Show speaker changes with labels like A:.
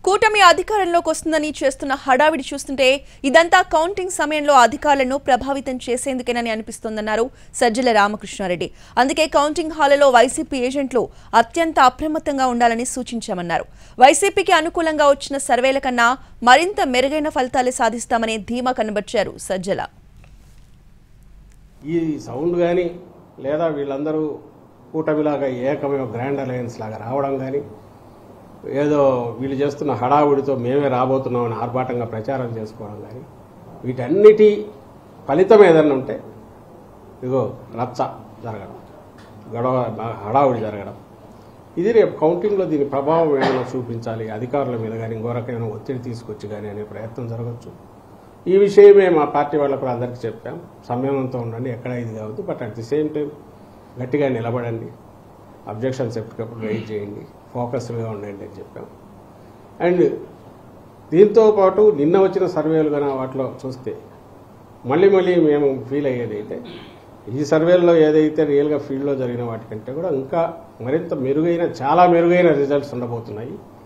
A: కూటమి అధికారంలోకి వస్తుందని చేస్తున్న హడావిడి చూస్తుంటే ఇదంతా కౌంటింగ్ సమయంలో అధికారులను ప్రభావితం చేసేందుకేనని అనిపిస్తోందన్నారు సజ్జల రామకృష్ణారెడ్డి అందుకే కౌంటింగ్ హాలలో వైసీపీ ఏజెంట్లు అత్యంత అప్రమత్తంగా ఉండాలని సూచించామన్నారు వైసీపీకి అనుకూలంగా వచ్చిన సర్వేల కన్నా మరింత మెరుగైన ఫలితాలే సాధిస్తామనే ధీమా కనబర్చారు సజ్జల
B: ఈ సౌండ్ కానీ లేదా వీళ్ళందరూ కూటమిలాగా ఏకమే గ్రాండ్ అలయన్స్ లాగా రావడం కానీ ఏదో వీళ్ళు చేస్తున్న హడావుడితో మేమే రాబోతున్నామని ఆర్భాటంగా ప్రచారం చేసుకోవడం కానీ వీటన్నిటి ఫలితం ఏదన్నా ఉంటే ఇగో రచ్చ జరగడం గొడవ బాగా హడావుడి జరగడం ఇది రేపు కౌంటింగ్లో దీని ప్రభావం ఏమైనా చూపించాలి అధికారుల మీద కానీ ఇంకో రకమైన ఒత్తిడి తీసుకొచ్చి కానీ అనే ప్రయత్నం జరగచ్చు ఈ విషయమే మా పార్టీ వాళ్ళకు కూడా అందరికీ చెప్పాం సంయమనంతో ఉండండి ఎక్కడ ఇది కావద్దు but at the same time గట్టిగా నిలబడండి అబ్జెక్షన్స్ ఎప్పటికప్పుడు రైజ్ చేయండి ఫోకస్డ్గా ఉండండి అని చెప్పాం అండ్ దీంతో పాటు నిన్న వచ్చిన సర్వేలు కానీ వాటిలో చూస్తే మళ్ళీ మళ్ళీ మేము ఫీల్ అయ్యేది అయితే ఈ సర్వేల్లో ఏదైతే రియల్గా ఫీల్డ్లో జరిగిన వాటికంటే కూడా ఇంకా మరింత మెరుగైన చాలా మెరుగైన రిజల్ట్స్ ఉండబోతున్నాయి